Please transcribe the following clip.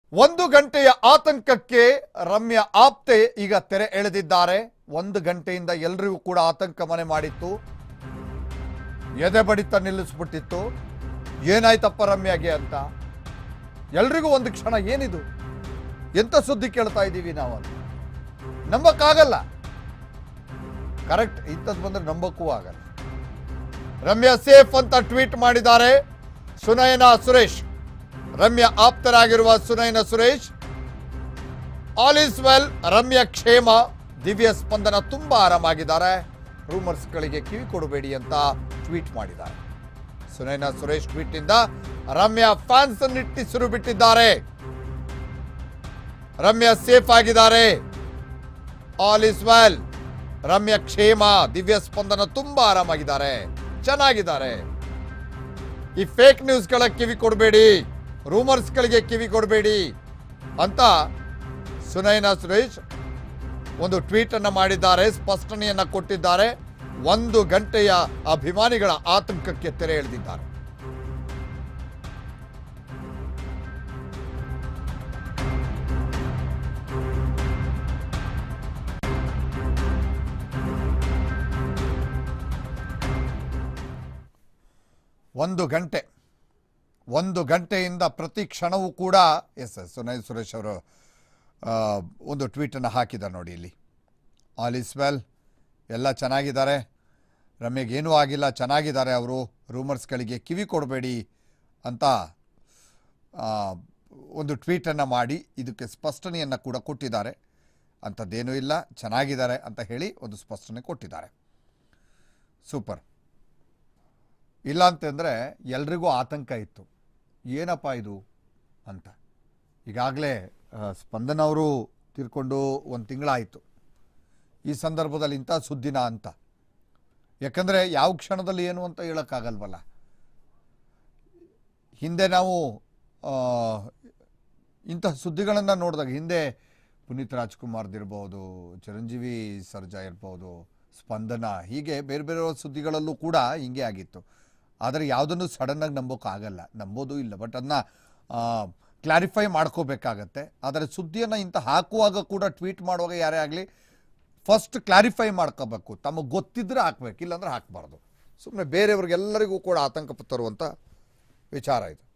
ಒಂದು ಗಂಟೆಯ ಆತಂಕಕ್ಕೆ ರಮ್ಯಾ ಆಪ್ತೆ ಈಗ ತೆರೆ ಎಳೆದಿದ್ದಾರೆ ಒಂದು ಗಂಟೆಯಿಂದ ಎಲ್ರಿಗೂ ಕೂಡ ಆತಂಕ ಮನೆ ಮಾಡಿತ್ತು ಎದೆ ಬಡಿತ ನಿಲ್ಲಿಸ್ಬಿಟ್ಟಿತ್ತು ಏನಾಯ್ತಪ್ಪ ರಮ್ಯಾಗೆ ಅಂತ ಎಲ್ರಿಗೂ ಒಂದು ಕ್ಷಣ ಏನಿದು ಎಂತ ಸುದ್ದಿ ಕೇಳ್ತಾ ಇದ್ದೀವಿ ನಾವು ಅಂತ ನಂಬಕ್ಕಾಗಲ್ಲ ಕರೆಕ್ಟ್ ಇಂಥದ್ದು ಬಂದ್ರೆ ನಂಬಕ್ಕೂ ಆಗಲ್ಲ ರಮ್ಯಾ ಸೇಫ್ ಅಂತ ಟ್ವೀಟ್ ಮಾಡಿದ್ದಾರೆ ಸುನಯನಾ ಸುರೇಶ್ ರಮ್ಯಾ ಆಪ್ತರಾಗಿರುವ Sunayana Suresh all is well Ramya ಕ್ಷೇಮ ದಿವ್ಯ ಸ್ಪಂದನ ತುಂಬಾ ಆರಾಮಾಗಿದ್ದಾರೆ ರೂಮರ್ಸ್ಗಳಿಗೆ ಕಿವಿ ಕೊಡಬೇಡಿ ಅಂತ ಟ್ವೀಟ್ ಮಾಡಿದ್ದಾರೆ ಸುನಯನ ಸುರೇಶ್ ಟ್ವೀಟ್ ಇಂದ ರಮ್ಯಾ ಫ್ಯಾನ್ಸ್ ನಿಟ್ಟಿಸಿರು ಬಿಟ್ಟಿದ್ದಾರೆ ರಮ್ಯಾ ಸೇಫ್ ಆಗಿದ್ದಾರೆ ಆಲ್ ಇಸ್ ವೆಲ್ ರಮ್ಯಾ ಕ್ಷೇಮ ದಿವ್ಯ ಸ್ಪಂದನ ತುಂಬಾ ಆರಾಮಾಗಿದ್ದಾರೆ ಚೆನ್ನಾಗಿದ್ದಾರೆ ಈ ಫೇಕ್ ನ್ಯೂಸ್ಗಳ ಕಿವಿ ಕೊಡಬೇಡಿ ರೂಮರ್ಸ್ಗಳಿಗೆ ಕಿವಿ ಕೊಡಬೇಡಿ ಅಂತ ಸುನಯನ ಸುರೇಶ್ ಒಂದು ಟ್ವೀಟ್ ಅನ್ನ ಮಾಡಿದ್ದಾರೆ ಸ್ಪಷ್ಟನೆಯನ್ನ ಕೊಟ್ಟಿದ್ದಾರೆ ಒಂದು ಗಂಟೆಯ ಅಭಿಮಾನಿಗಳ ಆತಂಕಕ್ಕೆ ತೆರೆ ಎಳೆದಿದ್ದಾರೆ ಒಂದು ಗಂಟೆ ಒಂದು ಗಂಟೆಯಿಂದ ಪ್ರತಿ ಕ್ಷಣವೂ ಕೂಡ ಎಸ್ ಎಸ್ ಸುನಯ್ ಸುರೇಶ್ ಅವರು ಆ, ಒಂದು ಟ್ವೀಟನ್ನು ಹಾಕಿದ್ದಾರೆ ನೋಡಿ ಇಲ್ಲಿ ಆಲ್ ಇಸ್ ವೆಲ್ ಎಲ್ಲ ಚೆನ್ನಾಗಿದ್ದಾರೆ ರಮ್ಯಗೆ ಏನೂ ಆಗಿಲ್ಲ ಚೆನ್ನಾಗಿದ್ದಾರೆ ಅವರು ರೂಮರ್ಸ್ಗಳಿಗೆ ಕಿವಿ ಕೊಡಬೇಡಿ ಅಂತ ಆ, ಒಂದು ಟ್ವೀಟನ್ನು ಮಾಡಿ ಇದಕ್ಕೆ ಸ್ಪಷ್ಟನೆಯನ್ನು ಕೂಡ ಕೊಟ್ಟಿದ್ದಾರೆ ಅಂಥದ್ದೇನೂ ಇಲ್ಲ ಚೆನ್ನಾಗಿದ್ದಾರೆ ಅಂತ ಹೇಳಿ ಒಂದು ಸ್ಪಷ್ಟನೆ ಕೊಟ್ಟಿದ್ದಾರೆ ಸೂಪರ್ ಇಲ್ಲ ಅಂತಂದರೆ ಎಲ್ರಿಗೂ ಆತಂಕ ಇತ್ತು ಏನಪ್ಪ ಇದು ಅಂತ ಈಗಾಗಲೇ ಸ್ಪಂದನ್ ಅವರು ತೀರ್ಕೊಂಡು ಒಂದು ತಿಂಗಳಾಯಿತು ಈ ಸಂದರ್ಭದಲ್ಲಿ ಇಂಥ ಸುದ್ದಿನ ಅಂತ ಯಾಕಂದರೆ ಯಾವ ಕ್ಷಣದಲ್ಲಿ ಏನು ಅಂತ ಹೇಳೋಕ್ಕಾಗಲ್ವಲ್ಲ ಹಿಂದೆ ನಾವು ಆ, ಇಂತಹ ಸುದ್ದಿಗಳನ್ನು ನೋಡಿದಾಗ ಹಿಂದೆ ಪುನೀತ್ ರಾಜ್ಕುಮಾರ್ದಿರ್ಬೋದು ಚಿರಂಜೀವಿ ಸರ್ಜಾ ಇರ್ಬೋದು ಸ್ಪಂದನ ಹೀಗೆ ಬೇರೆ ಬೇರೆ ಸುದ್ದಿಗಳಲ್ಲೂ ಕೂಡ ಹಿಂಗೆ ಆಗಿತ್ತು ಆದರೆ ಯಾವುದನ್ನು ಸಡನ್ನಾಗಿ ನಂಬೋಕ್ಕಾಗಲ್ಲ ನಂಬೋದು ಇಲ್ಲ ಬಟ್ ಅದನ್ನ ಕ್ಲಾರಿಫೈ ಮಾಡ್ಕೋಬೇಕಾಗತ್ತೆ ಆದರೆ ಸುದ್ದಿಯನ್ನು ಇಂಥ ಹಾಕುವಾಗ ಕೂಡ ಟ್ವೀಟ್ ಮಾಡುವಾಗ ಯಾರೇ ಆಗಲಿ ಫಸ್ಟ್ ಕ್ಲಾರಿಫೈ ಮಾಡ್ಕೋಬೇಕು ತಮಗೆ ಗೊತ್ತಿದ್ರೆ ಹಾಕ್ಬೇಕು ಇಲ್ಲಾಂದ್ರೆ ಹಾಕಬಾರ್ದು ಸುಮ್ಮನೆ ಬೇರೆಯವ್ರಿಗೆಲ್ಲರಿಗೂ ಕೂಡ ಆತಂಕ ತರುವಂಥ ವಿಚಾರ ಇದು